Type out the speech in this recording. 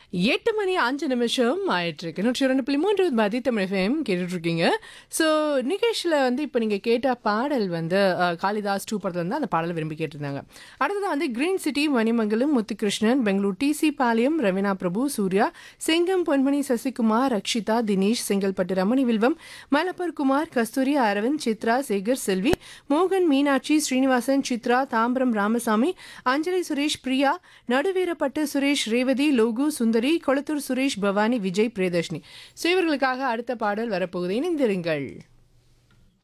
எட்டு மணி அஞ்சு நிமிஷம் ஆயிட்டிருக்கு நூற்றி ரெண்டு புள்ளி மூன்று மதி தமிழ் FM கேட்டுட்டு இருக்கீங்க ஸோ நிகேஷில் வந்து இப்போ நீங்கள் கேட்ட பாடல் வந்து அஹ், காளிதாஸ் டூ படத்தில் வந்து அந்த பாடலை விரும்பி கேட்டிருந்தாங்க அடுத்தது வந்து green city Manimangalam Muthukrishnan Bangalore TC Palayam Raveena Prabhu Surya Chengam Ponmani Sasikumar Rakshitha Dinesh Chengalpattu Ramani Vilvam Malappar Kumar Kasthuri Aravind Chitra Sekar Selvi மோகன் மீனாட்சி ஸ்ரீனிவாசன் சித்ரா தாம்பரம் ராமசாமி அஞ்சலி சுரேஷ் பிரியா நடுவீரப்பட்டு சுரேஷ் ரேவதி லோகு சுந்தரி கொளத்தூர் சுரேஷ் பவானி விஜய் பிரியதர்ஷினி ஸோ இவர்களுக்காக அடுத்த பாடல் வரப்போகுது இணைந்திருங்கள்